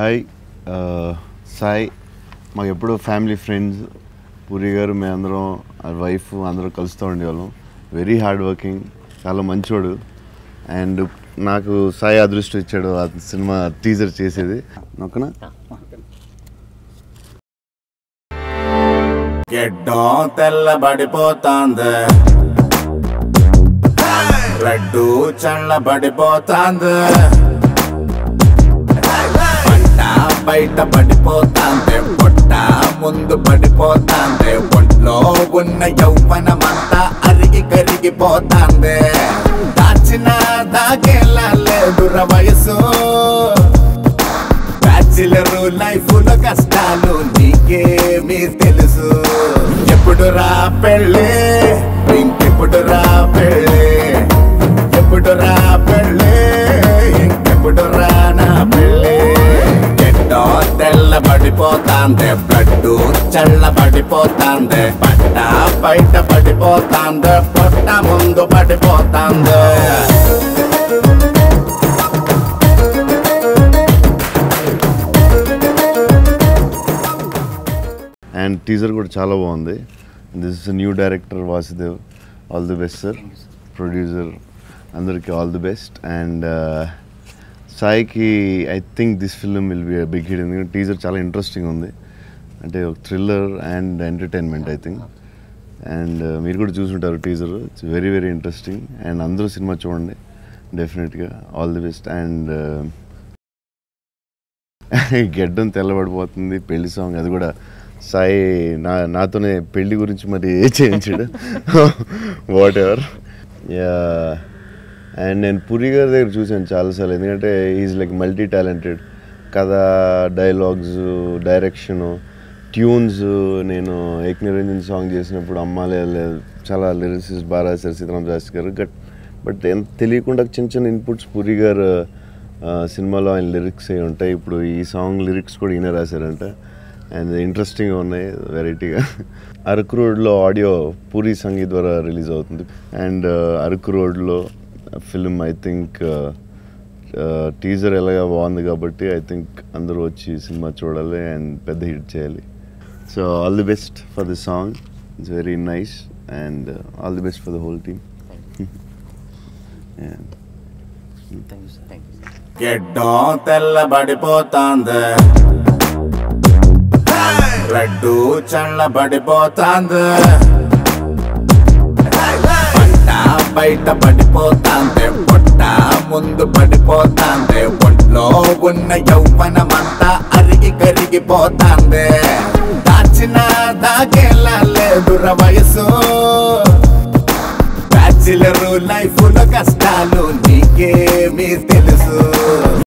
hi ఆ, సాయి మాకు ఎప్పుడు ఫ్యామిలీ ఫ్రెండ్స్ పూరి గారు మేమందరం వైఫ్ అందరం కలుస్తూ ఉండేవాళ్ళం వెరీ హార్డ్ వర్కింగ్ చాలా మంచోడు అండ్ నాకు సాయి అదృష్టం ఇచ్చాడు ఆ సినిమా టీజర్ చేసేది ఓకేనా గెడ్డం తెల్లబడిపోతాంది రెడ్డు చల్లబడిపోతాంది పంట బయట పడిపోతాంది పొట్ట ముందు పడిపోతాంది ఒంట్లో ఉన్న యౌవనమంతా అరిగి కరిగిపోతాంది దాచిన దాగేలా లేదుర వయసు బ్యాచిలర్ లైఫ్ లో కష్టాలు నీకేమీ తెలుసు ఎప్పుడు రా పెళ్ళి ఇంకెప్పుడు రా పెళ్ళి ఎప్పుడు రా పెళ్ళి ఇంకెప్పుడు రా నా పెళ్ళి ఎట్టో తెల్లబడిపోతాంది బ్లడ్ చల్లబడిపోతాంది పట్ట బయట పడిపోతాంది పొట్ట ముందు పడిపోతాంది అండ్ టీజర్ కూడా చాలా బాగుంది this is new director Vasudev all the best sir producer అందరికీ ఆల్ ది బెస్ట్ అండ్ సాయికి I think this film will be big hit ఎందుకంటే టీజర్ చాలా ఇంట్రెస్టింగ్ ఉంది అంటే ఒక thriller and entertainment I think and మీరు కూడా చూసుంటారు teaser it's very very interesting and అందరూ సినిమా చూడండి డెఫినెట్గా ఆల్ ది బెస్ట్ అండ్ గెడ్డం తెల్లబడిపోతుంది పెళ్లి సాంగ్ అది కూడా సాయి నా నాతోనే పెళ్లి గురించి మరి ఏ చేయించాడు వాట్ ఎవర్ అండ్ నేను పురి గారి దగ్గర చూశాను చాలాసార్లు ఎందుకంటే ఈజ్ లైక్ మల్టీ టాలెంటెడ్ కథ డైలాగ్స్ డైరెక్షను ట్యూన్స్ నేను ఏక్ నిరంజన్ సాంగ్ చేసినప్పుడు అమ్మాలే లేదు చాలా లిరిసిస్ బాగా రాశారు సీతారాం శాస్త్రి గారు గట్ బట్ ఎంత తెలియకుండా చిన్న చిన్న ఇన్పుట్స్ పురి గారు ఆ, సినిమాలో ఆయన లిరిక్స్ అయి ఉంటాయి ఇప్పుడు ఈ సాంగ్ లిరిక్స్ కూడా ఈయన రాశారంట అండ్ ఇంట్రెస్టింగ్గా ఉన్నాయి వెరైటీగా అరకు రోడ్లో ఆడియో పూరి సంగీత్ ద్వారా రిలీజ్ అవుతుంది అండ్ అరకు రోడ్లో ఫిల్మ్ ఐ థింక్ టీజర్ ఎలాగా బాగుంది కాబట్టి ఐ థింక్ అందరూ వచ్చి సినిమా చూడాలి అండ్ పెద్ద హిట్ చేయాలి so all the best for the song it's very nice and all the best for the whole team thank you sir thank you sir గెడ్డం తెల్లబడిపోతాంది రెడ్డు చల్లబడిపోతాంది పంట బయట పడిపోతాంది పొట్ట ముందు పడిపోతాంది ఒంట్లో ఉన్న యౌవనమంతా అరిగి కరిగిపోతాంది దాచిన దాగేలా లేదుర వయసు బ్యాచిలర్ లైఫ్ లో కష్టాలు నీకేమీ తెలుసు